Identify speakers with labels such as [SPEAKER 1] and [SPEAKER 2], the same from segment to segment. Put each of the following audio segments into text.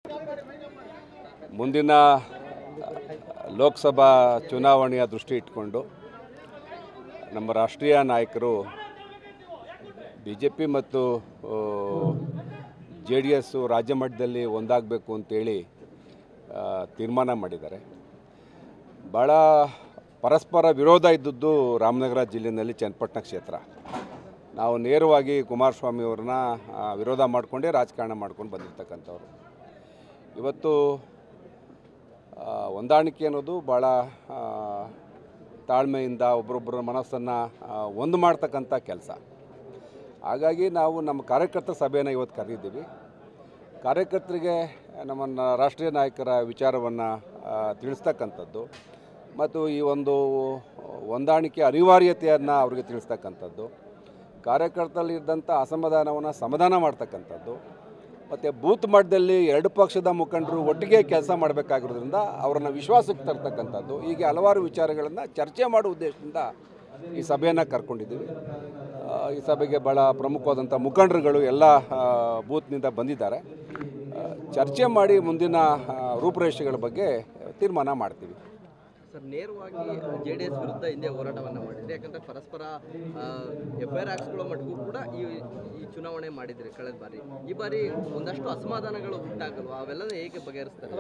[SPEAKER 1] ಮುಂದಿನ ಲೋಕಸಭಾ ಚುನಾವಣೆಯ ದೃಷ್ಟಿ ಇಟ್ಕೊಂಡು ನಮ್ಮ ರಾಷ್ಟ್ರೀಯ ನಾಯಕರು ಬಿ ಜೆ ಪಿ ಮತ್ತು ಜೆ ಡಿ ಎಸ್ಸು ರಾಜ್ಯ ಮಟ್ಟದಲ್ಲಿ ಒಂದಾಗಬೇಕು ಅಂತೇಳಿ ಆ, ತೀರ್ಮಾನ ಮಾಡಿದ್ದಾರೆ ಭಾಳ ಪರಸ್ಪರ ವಿರೋಧ ಇದ್ದದ್ದು ರಾಮನಗರ ಜಿಲ್ಲೆಯಲ್ಲಿ ಚನ್ನಪಟ್ಟಣ ಕ್ಷೇತ್ರ ನಾವು ನೇರವಾಗಿ ಕುಮಾರಸ್ವಾಮಿ ಅವ್ರನ್ನ ಆ, ವಿರೋಧ ಮಾಡಿಕೊಂಡೇ ರಾಜಕಾರಣ ಮಾಡ್ಕೊಂಡು ಬಂದಿರ್ತಕ್ಕಂಥವ್ರು ಇವತ್ತು ಆ, ಹೊಂದಾಣಿಕೆ ಅನ್ನೋದು ಭಾಳ ಆ, ತಾಳ್ಮೆಯಿಂದ ಒಬ್ಬರೊಬ್ಬರ ಮನಸ್ಸನ್ನು ಒಂದು ಮಾಡ್ತಕ್ಕಂಥ ಕೆಲಸ ಹಾಗಾಗಿ ನಾವು ನಮ್ಮ ಕಾರ್ಯಕರ್ತರ ಸಭೆಯನ್ನು ಇವತ್ತು ಕರೆದಿದ್ದೀವಿ ಕಾರ್ಯಕರ್ತರಿಗೆ ನಮ್ಮ ನ- ರಾಷ್ಟ್ರೀಯ ನಾಯಕರ ವಿಚಾರವನ್ನು ತಿಳಿಸ್ತಕ್ಕಂಥದ್ದು ಮತ್ತು ಈ ಒಂದು ಹೊಂದಾಣಿಕೆ ಅನಿವಾರ್ಯತೆಯನ್ನು ಅವರಿಗೆ ತಿಳಿಸ್ತಕ್ಕಂಥದ್ದು ಕಾರ್ಯಕರ್ತರಲ್ಲಿದ್ದಂಥ ಅಸಮಾಧಾನವನ್ನು ಸಮಾಧಾನ ಮಾಡ್ತಕ್ಕಂಥದ್ದು ಮತ್ತು ಬೂತ್ ಮಟ್ಟದಲ್ಲಿ ಎರಡು ಪಕ್ಷದ ಮುಖಂಡರು ಒಟ್ಟಿಗೆ ಕೆಲಸ ಮಾಡಬೇಕಾಗಿರೋದ್ರಿಂದ ಅವರನ್ನು ವಿಶ್ವಾಸಕ್ಕೆ ತರ್ತಕ್ಕಂಥದ್ದು ಹೀಗೆ ಹಲವಾರು ವಿಚಾರಗಳನ್ನು ಚರ್ಚೆ ಮಾಡುವ ಉದ್ದೇಶದಿಂದ ಈ ಸಭೆಯನ್ನು ಕರ್ಕೊಂಡಿದ್ದೀವಿ ಆ, ಈ ಸಭೆಗೆ ಭಾಳ ಪ್ರಮುಖವಾದಂಥ ಮುಖಂಡರುಗಳು ಎಲ್ಲ ಆ, ಬೂತ್ನಿಂದ ಬಂದಿದ್ದಾರೆ ಆ, ಚರ್ಚೆ ಮಾಡಿ ಮುಂದಿನ ಆ, ರೂಪುರೇಷೆಗಳ ಬಗ್ಗೆ ತೀರ್ಮಾನ ಮಾಡ್ತೀವಿ
[SPEAKER 2] ಸರ್ ನೇರವಾಗಿ ಜೆ ಡಿ ಎಸ್ ವಿರುದ್ಧ ಹಿಂದೆ ಹೋರಾಟವನ್ನು ಮಾಡಿದ್ರಿ ಯಾಕಂದ್ರೆ ಪರಸ್ಪರ ಎಫ್ ಐ ಆರ್ ಹಾಕ್ಸ್ಕೊಳ್ಳೋ ಮಟ್ಟಿಗೂ ಕೂಡ ಈ ಈ ಚುನಾವಣೆ ಮಾಡಿದ್ರಿ ಕಳೆದ ಬಾರಿ ಈ ಬಾರಿ ಒಂದಷ್ಟು ಅಸಮಾಧಾನಗಳು ಹುಟ್ಟಾಗಲ್ವಾ ಅವೆಲ್ಲ ಹೇಗೆ ಬಗೆಹರಿಸ್ತಾರೆ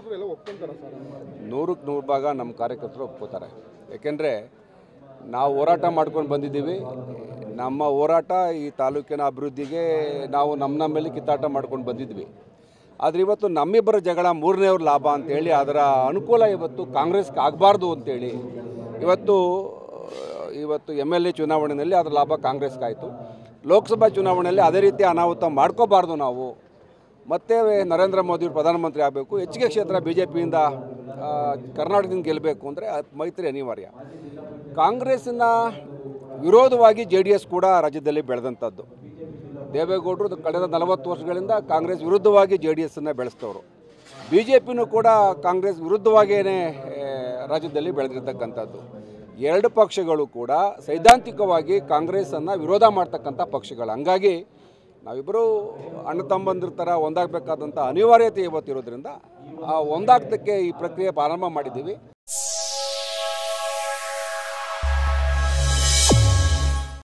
[SPEAKER 1] ನೂರಕ್ಕೆ ನೂರು ಭಾಗ ನಮ್ಮ ಕಾರ್ಯಕರ್ತರು ಒಪ್ಕೋತಾರೆ ಯಾಕೆಂದರೆ ನಾವು ಹೋರಾಟ ಮಾಡ್ಕೊಂಡು ಬಂದಿದ್ದೀವಿ ನಮ್ಮ ಹೋರಾಟ ಈ ತಾಲೂಕಿನ ಅಭಿವೃದ್ಧಿಗೆ ನಾವು ನಮ್ಮ ನಮ್ಮಲ್ಲಿ ಕಿತ್ತಾಟ ಮಾಡ್ಕೊಂಡು ಬಂದಿದ್ವಿ ಆದರೆ ಇವತ್ತು ನಮ್ಮಿಬ್ಬರ ಜಗಳ ಮೂರನೇವ್ರ ಲಾಭ ಅಂತೇಳಿ ಅದರ ಅನುಕೂಲ ಇವತ್ತು ಕಾಂಗ್ರೆಸ್ಗೆ ಆಗಬಾರ್ದು ಅಂತೇಳಿ ಇವತ್ತು ಇವತ್ತು ಎಮ್ ಎಲ್ ಎ ಚುನಾವಣೆಯಲ್ಲಿ ಅದರ ಲಾಭ ಕಾಂಗ್ರೆಸ್ಗಾಯಿತು ಲೋಕಸಭಾ ಚುನಾವಣೆಯಲ್ಲಿ ಅದೇ ರೀತಿ ಅನಾಹುತ ಮಾಡ್ಕೋಬಾರ್ದು ನಾವು ಮತ್ತೆ ನರೇಂದ್ರ ಮೋದಿಯವರು ಪ್ರಧಾನಮಂತ್ರಿ ಆಗಬೇಕು ಹೆಚ್ಚಿಗೆ ಕ್ಷೇತ್ರ ಬಿ ಜೆ ಪಿಯಿಂದ ಕರ್ನಾಟಕದಿಂದ ಗೆಲ್ಲಬೇಕು ಅಂದರೆ ಮೈತ್ರಿ ಅನಿವಾರ್ಯ ಕಾಂಗ್ರೆಸ್ಸಿನ ವಿರೋಧವಾಗಿ ಜೆ ಡಿ ಎಸ್ ಕೂಡ ರಾಜ್ಯದಲ್ಲಿ ಬೆಳೆದಂಥದ್ದು ದೇವೇಗೌಡರು ಕಳೆದ ನಲವತ್ತು ವರ್ಷಗಳಿಂದ ಕಾಂಗ್ರೆಸ್ ವಿರುದ್ಧವಾಗಿ ಜೆ ಡಿ ಎಸ್ಸನ್ನು ಬೆಳೆಸ್ತವರು ಬಿ ಜೆ ಪಿನೂ ಕೂಡ ಕಾಂಗ್ರೆಸ್ ವಿರುದ್ಧವಾಗಿಯೇ ರಾಜ್ಯದಲ್ಲಿ ಬೆಳೆದಿರ್ತಕ್ಕಂಥದ್ದು ಎರಡು ಪಕ್ಷಗಳು ಕೂಡ ಸೈದ್ಧಾಂತಿಕವಾಗಿ ಕಾಂಗ್ರೆಸ್ಸನ್ನು ವಿರೋಧ ಮಾಡ್ತಕ್ಕಂಥ ಪಕ್ಷಗಳು ಹಂಗಾಗಿ ನಾವಿಬ್ಬರು ಅಣ್ಣ ತಮ್ಮಂದಿರ ಥರ ಒಂದಾಗಬೇಕಾದಂಥ ಅನಿವಾರ್ಯತೆ ಇವತ್ತಿರೋದ್ರಿಂದ ಆ ಒಂದಾಗ್ತಕ್ಕೆ ಈ ಪ್ರಕ್ರಿಯೆ ಪ್ರಾರಂಭ ಮಾಡಿದ್ದೀವಿ